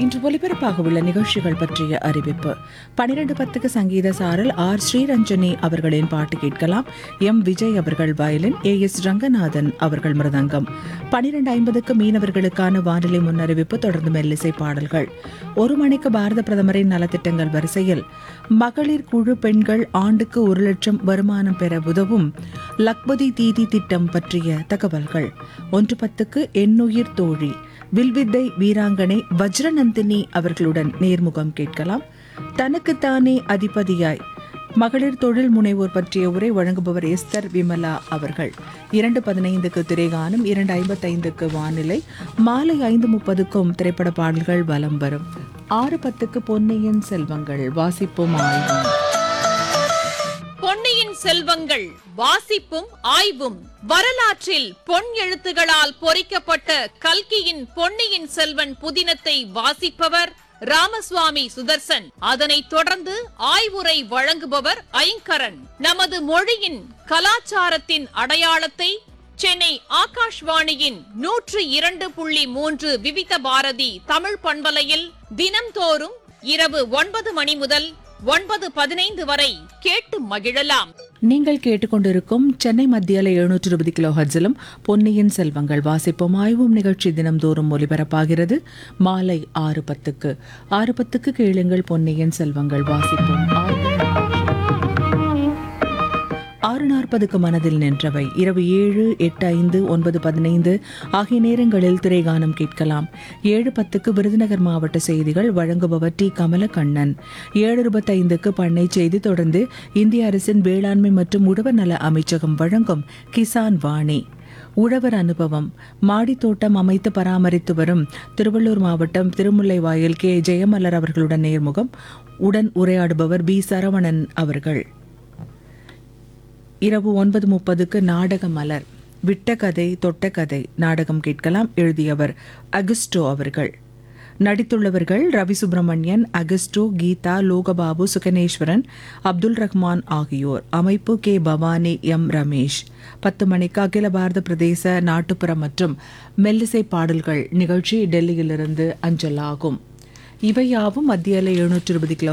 இன்று ஒலிபரப்பாக உள்ள நிகழ்ச்சிகள் பற்றிய அறிவிப்பு பனிரெண்டு பத்துக்கு சங்கீத சாரல் ஆர் ஸ்ரீரஞ்சனி அவர்களின் பாட்டு கேட்கலாம் எம் விஜய் அவர்கள் வயலின் ஏ எஸ் ரங்கநாதன் அவர்கள் மிருதங்கம் பனிரெண்டு ஐம்பதுக்கு மீனவர்களுக்கான வானிலை முன்னறிவிப்பு தொடர்ந்து மெல்லிசை பாடல்கள் ஒரு மணிக்கு பாரத பிரதமரின் நலத்திட்டங்கள் வரிசையில் மகளிர் குழு பெண்கள் ஆண்டுக்கு ஒரு லட்சம் வருமானம் பெற உதவும் லக்பதி தீதி திட்டம் பற்றிய தகவல்கள் ஒன்று பத்துக்கு எண்ணுயிர் தோழி வில்வித்தை வீராங்கனை வஜ்ரநந்தினி அவர்களுடன் நேர்முகம் கேட்கலாம் தனக்குத்தானே அதிபதியாய் மகளிர் தொழில் முனைவோர் பற்றிய உரை வழங்குபவர் எஸ்தர் விமலா அவர்கள் இரண்டு பதினைந்துக்கு திரைகானம் இரண்டு ஐம்பத்தைந்துக்கு வானிலை மாலை ஐந்து முப்பதுக்கும் திரைப்பட பாடல்கள் வலம் வரும் ஆறு பத்துக்கு பொன்னியின் செல்வங்கள் வாசிப்போம் ஆய்வும் பொன்னியின் செல்வங்கள் வாசிப்பும் ஆய்வும் வரலாற்றில் பொன் எழுத்துகளால் பொறிக்கப்பட்ட கல்கியின் பொன்னியின் செல்வன் புதினத்தை வாசிப்பவர் ராமசுவாமி சுதர்சன் அதனைத் தொடர்ந்து ஆய்வுரை வழங்குபவர் ஐங்கரன் நமது மொழியின் கலாச்சாரத்தின் அடையாளத்தை சென்னை ஆகாஷ்வாணியின் நூற்று இரண்டு புள்ளி மூன்று விவித பாரதி தமிழ் பண்பலையில் தினம்தோறும் இரவு ஒன்பது மணி முதல் ஒன்பது பதினைந்து வரை கேட்டு மகிழலாம் நீங்கள் கேட்டுக்கொண்டிருக்கும் சென்னை மத்தியில் எழுநூற்று இருபது கிலோ ஹர்ஜிலும் பொன்னியின் செல்வங்கள் வாசிப்போம் ஆய்வும் நிகழ்ச்சி தினம்தோறும் ஒலிபரப்பாகிறது மாலை ஆறு பத்துக்கு ஆறு பத்துக்கு கேளுங்கள் பொன்னியின் செல்வங்கள் வாசிப்போம் ஆய்வும் ஆறு நாற்பதுக்கு மனதில் நின்றவை இரவு ஏழு எட்டு ஐந்து ஒன்பது பதினைந்து ஆகிய நேரங்களில் திரைகானம் கேட்கலாம் ஏழு பத்துக்கு விருதுநகர் மாவட்ட செய்திகள் வழங்குபவர் டி கமலக்கண்ணன் ஏழு இருபத்தைந்துக்கு பண்ணை செய்தி தொடர்ந்து இந்திய அரசின் வேளாண்மை மற்றும் உழவர் நல அமைச்சகம் வழங்கும் கிசான் வாணி உழவர் அனுபவம் மாடித்தோட்டம் அமைத்து பராமரித்து வரும் திருவள்ளூர் மாவட்டம் திருமுல்லைவாயில் கே ஜெயமலர் அவர்களுடன் நேர்முகம் உடன் உரையாடுபவர் பி சரவணன் அவர்கள் இரவு ஒன்பது முப்பதுக்கு நாடக மலர் விட்ட கதை தொட்ட கதை நாடகம் கேட்கலாம் எழுதியவர் அகஸ்டோ அவர்கள் நடித்துள்ளவர்கள் ரவி சுப்பிரமணியன் அகஸ்டோ கீதா லோகபாபு சுகனேஸ்வரன் அப்துல் ரஹ்மான் ஆகியோர் அமைப்பு கே பவானி எம் ரமேஷ் பத்து மணிக்கு அகில பாரத பிரதேச நாட்டுப்புற மற்றும் மெல்லிசை பாடல்கள் நிகழ்ச்சி டெல்லியிலிருந்து அஞ்சலாகும் இவையாவும் மத்திய எழுநூற்று இருபது கிலோ